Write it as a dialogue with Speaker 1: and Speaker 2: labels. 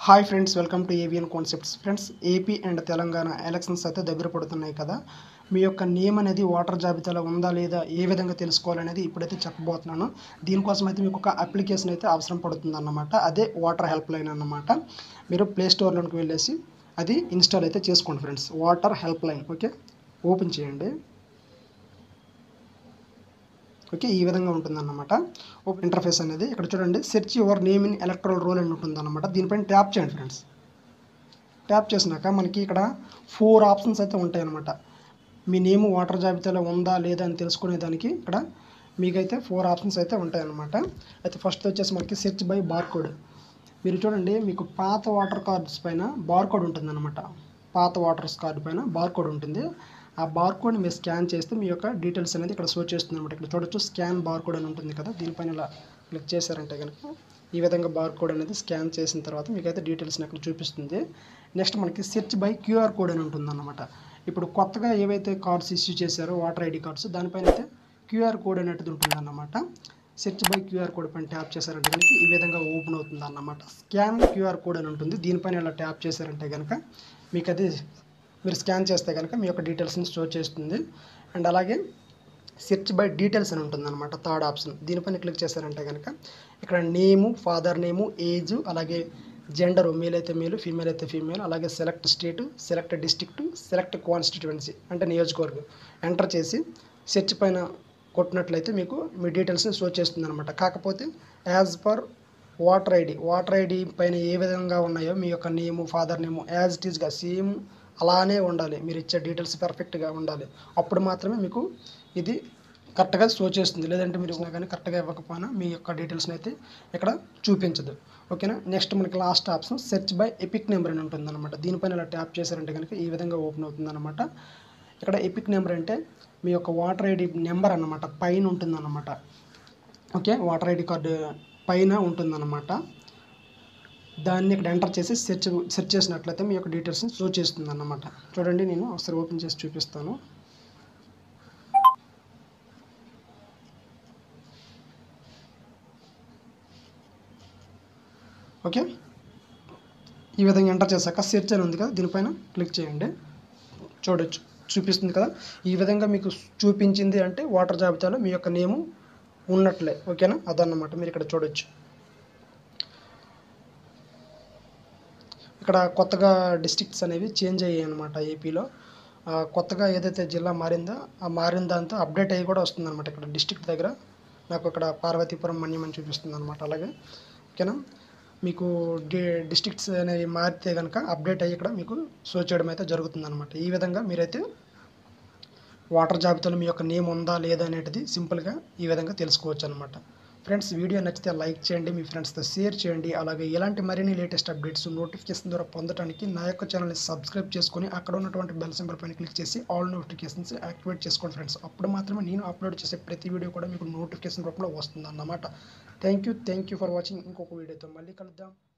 Speaker 1: hi friends welcome to Avian Concepts friends AP and Telangana elections అయితే దగ్గర పడుతున్నాయి కదా మీ యొక్క నేమ్ అనేది ఓటర్ జాబితాలో ఉందా లేదా ఏ విధంగా తెలుసుకోవాలనేది ఇప్పుడైతే చెప్పబోతున్నాను దీనికోసం అయితే మీకు ఒక అప్లికేషన్ అయితే అవసరం పడుతుంది అన్నమాట అదే ఓటర్ హెల్ప్ లైన్ అన్నమాట మీరు ప్లే స్టోర్లోకి వెళ్ళేసి అది ఇన్స్టాల్ అయితే చేసుకోండి friends voter help line okay open చేయండి ఓకే ఈ విధంగా ఉంటుందన్నమాట ఓపెన్ ఇంటర్ఫేస్ అనేది ఇక్కడ చూడండి search your name in electoral roll అని ఉంటుందన్నమాట దీనిపైన ట్యాప్ చేయండి ఫ్రెండ్స్ ట్యాప్ చేసినాక మనకి ఇక్కడ ఫోర్ ఆప్షన్స్ అయితే ఉంటాయి అన్నమాట మీ నేమ్ వాటర్ జాబితాలో ఉందా లేదా అని తెలుసుకునే దానికి ఇక్కడ మీకైతే ఫోర్ ఆప్షన్స్ అయితే ఉంటాయి అన్నమాట అయితే ఫస్ట్ వచ్చేసి మనకి సెర్చ్ బై బార్ కోడ్ మీరు చూడండి మీకు పాత వాటర్ కార్డ్స్ పైన బార్ కోడ్ ఉంటుందన్నమాట పాత వాటర్స్ కార్డు పైన బార్ కోడ్ ఉంటుంది ఆ బార్ కోడ్ని మీరు స్కాన్ చేస్తే మీ యొక్క డీటెయిల్స్ అనేది ఇక్కడ షో చేస్తుంది అనమాట ఇక్కడ చూడొచ్చు స్కాన్ బార్ కోడ్ అని ఉంటుంది కదా దీనిపైన ఇలా క్లిక్ చేశారంటే కనుక ఈ విధంగా బార్ కోడ్ అనేది స్కాన్ చేసిన తర్వాత మీకైతే డీటెయిల్స్ని అక్కడ చూపిస్తుంది నెక్స్ట్ మనకి సెర్చ్ బై క్యూఆర్ కోడ్ అని ఉంటుంది అన్నమాట ఇప్పుడు కొత్తగా ఏవైతే కార్డ్స్ ఇష్యూ చేశారో వాటర్ ఐడి కార్డ్స్ దానిపైన అయితే క్యూఆర్ కోడ్ అనేది ఉంటుంది అన్నమాట సెర్చ్ బై క్యూఆర్ కోడ్ పైన ట్యాప్ చేశారంటే కనుక ఈ విధంగా ఓపెన్ అవుతుంది అన్నమాట స్కాన్ క్యూఆర్ కోడ్ అని ఉంటుంది దీనిపైన ఇలా ట్యాప్ చేశారంటే కనుక మీకు అది మీరు స్కాన్ చేస్తే కనుక మీ యొక్క డీటెయిల్స్ని స్టోర్ చేస్తుంది అండ్ అలాగే సెర్చ్ బై డీటెయిల్స్ అని ఉంటుంది అనమాట థర్డ్ ఆప్షన్ దీనిపైన క్లిక్ చేశారంటే కనుక ఇక్కడ నేము ఫాదర్ నేము ఏజ్ అలాగే జెండరు మేల్ అయితే మేలు ఫీమేల్ అయితే ఫీమేల్ అలాగే select state select district select constituency అంటే నియోజకవర్గం ఎంటర్ చేసి సెర్చ్ పైన కొట్టినట్లయితే మీకు మీ డీటెయిల్స్ని షో చేస్తుంది అనమాట కాకపోతే as per voter ID voter ID పైన ఏ విధంగా ఉన్నాయో మీ యొక్క name father name as it ఈస్గా సేమ్ అలానే ఉండాలి మీరు ఇచ్చే డీటెయిల్స్ పర్ఫెక్ట్గా ఉండాలి అప్పుడు మాత్రమే మీకు ఇది కరెక్ట్గా షో చేస్తుంది లేదంటే మీరు ఇచ్చినా కానీ కరెక్ట్గా ఇవ్వకపోయినా మీ యొక్క డీటెయిల్స్ని అయితే ఇక్కడ చూపించదు ఓకేనా నెక్స్ట్ మనకి last option search by EPIC number అని ఉంటుంది అనమాట దీనిపైన ఇలా ట్యాప్ చేశారంటే కనుక ఈ విధంగా ఓపెన్ అవుతుంది అనమాట ఇక్కడ ఎపిక్ నెంబర్ అంటే మీ యొక్క వాటర్ ఐడి నెంబర్ అన్నమాట పైన ఉంటుందన్నమాట ఓకే వాటర్ ఐడి కార్డు పైన ఉంటుందన్నమాట దాన్ని ఇక్కడ ఎంటర్ చేసి సెర్చ్ సెర్చ్ చేసినట్లయితే మీ యొక్క డీటెయిల్స్ని షో చేస్తుంది అన్నమాట చూడండి నేను ఒకసారి ఓపెన్ చేసి చూపిస్తాను ఓకే ఈ విధంగా ఎంటర్ చేశాక సెర్చ్ అని ఉంది కదా దీనిపైన క్లిక్ చేయండి చూడొచ్చు చూపిస్తుంది కదా ఈ విధంగా మీకు చూపించింది అంటే వాటర్ జాబితాలో మీ యొక్క నేము ఉన్నట్లే ఓకేనా అదన్నమాట మీరు ఇక్కడ చూడొచ్చు ఇక్కడ కొత్తగా డిస్ట్రిక్ట్స్ అనేవి చేంజ్ అయ్యాయి అనమాట ఏపీలో ఆ, కొత్తగా ఏదైతే జిల్లా మారిందో ఆ మారిన దాంతో అప్డేట్ అయ్యి కూడా వస్తుంది అనమాట ఇక్కడ డిస్ట్రిక్ట్ దగ్గర నాకు ఇక్కడ పార్వతీపురం మన్యం అని చూపిస్తుంది అనమాట అలాగే ఓకేనా మీకు డి డిస్ట్రిక్ట్స్ అనేవి మారితే కనుక అప్డేట్ అయ్యి ఇక్కడ మీకు షో చేయడం అయితే జరుగుతుంది అనమాట ఈ విధంగా మీరైతే వాటర్ జాబితాలో మీ యొక్క నేమ్ ఉందా లేదా అనేది సింపుల్గా ఈ విధంగా తెలుసుకోవచ్చు అనమాట ఫ్రెండ్స్ వీడియో నచ్చితే లైక్ చేయండి మీ ఫ్రెండ్స్తో షేర్ చేయండి అలాగే ఇలాంటి మరిన్ని లేటెస్ట్ అప్డేట్స్ నోటిఫికేషన్ ద్వారా పొందడానికి నా యొక్క ఛానల్ని సబ్స్క్రైబ్ చేసుకొని అక్కడ ఉన్నటువంటి బెల్ సింబల్ పైన క్లిక్ చేసి ఆల్ నోటిఫికేషన్స్ యాక్టివేట్ చేసుకోండి ఫ్రెండ్స్ అప్పుడు మాత్రమే నేను అప్లోడ్ చేసే ప్రతి వీడియో కూడా మీకు నోటిఫికేషన్ రూపంలో వస్తుంది అన్నమాట thank you thank you for watching ఇంకొక వీడియోతో మళ్ళీ కలుద్దాం